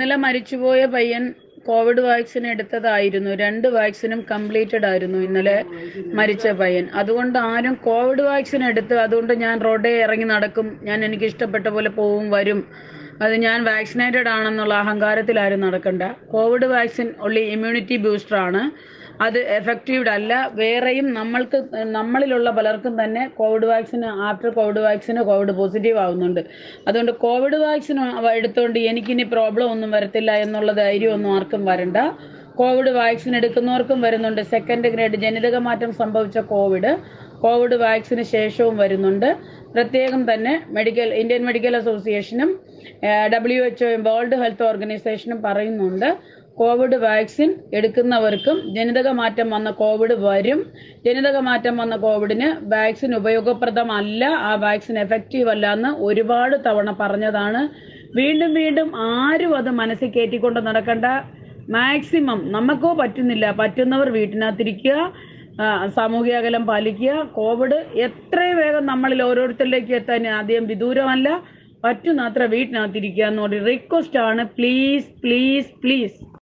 ഇന്നലെ മരിച്ചുപോയ പയ്യൻ കോവിഡ് വാക്സിൻ എടുത്തതായിരുന്നു രണ്ട് വാക്സിനും കംപ്ലീറ്റഡ് ആയിരുന്നു ഇന്നലെ മരിച്ച പയ്യൻ അതുകൊണ്ട് ആരും കോവിഡ് വാക്സിൻ എടുത്ത് അതുകൊണ്ട് ഞാൻ റോഡേ ഇറങ്ങി നടക്കും ഞാൻ എനിക്ക് ഇഷ്ടപ്പെട്ട പോലെ പോവും വരും അത് ഞാൻ വാക്സിനേറ്റഡ് ആണെന്നുള്ള അഹങ്കാരത്തിലാരും നടക്കണ്ട കോവിഡ് വാക്സിൻ ഉള്ളി ഇമ്മ്യൂണിറ്റി ബൂസ്റ്റർ ആണ് അത് എഫക്റ്റീവ് അല്ല വേറെയും നമ്മൾക്ക് നമ്മളിലുള്ള പലർക്കും തന്നെ കോവിഡ് വാക്സിൻ ആഫ്റ്റർ കോവിഡ് വാക്സിന് കോവിഡ് പോസിറ്റീവ് ആവുന്നുണ്ട് അതുകൊണ്ട് കോവിഡ് വാക്സിൻ എടുത്തുകൊണ്ട് എനിക്കിനി പ്രോബ്ലം ഒന്നും വരത്തില്ല എന്നുള്ള ധൈര്യം ഒന്നും ആർക്കും വരണ്ട കോവിഡ് വാക്സിൻ എടുക്കുന്നവർക്കും വരുന്നുണ്ട് സെക്കൻഡ് ഗ്രേഡ് ജനിതക മാറ്റം സംഭവിച്ച കോവിഡ് കോവിഡ് വാക്സിന് ശേഷവും വരുന്നുണ്ട് പ്രത്യേകം തന്നെ മെഡിക്കൽ ഇന്ത്യൻ മെഡിക്കൽ അസോസിയേഷനും ഡബ്ല്യു എച്ച്ഒയും വേൾഡ് ഹെൽത്ത് ഓർഗനൈസേഷനും പറയുന്നുണ്ട് കോവിഡ് വാക്സിൻ എടുക്കുന്നവർക്കും ജനിതക മാറ്റം വന്ന കോവിഡ് വരും ജനിതക മാറ്റം വന്ന കോവിഡിന് വാക്സിൻ ഉപയോഗപ്രദമല്ല ആ വാക്സിൻ എഫക്റ്റീവ് അല്ല എന്ന് ഒരുപാട് തവണ പറഞ്ഞതാണ് വീണ്ടും വീണ്ടും ആരും അത് മനസ്സിൽ കയറ്റിക്കൊണ്ട് നടക്കണ്ട മാക്സിമം നമുക്കോ പറ്റുന്നില്ല പറ്റുന്നവർ വീട്ടിനകത്തിരിക്കുക ആ, സാമൂഹിക അകലം പാലിക്കുക കോവിഡ് എത്രയും വേഗം നമ്മളിൽ ഓരോരുത്തരിലേക്ക് എത്താൻ ആദ്യം വിദൂരമല്ല പറ്റുന്ന അത്ര വീട്ടിനകത്തിരിക്കുക എന്ന് പറഞ്ഞ റിക്വസ്റ്റ് ആണ് പ്ലീസ് പ്ലീസ് പ്ലീസ്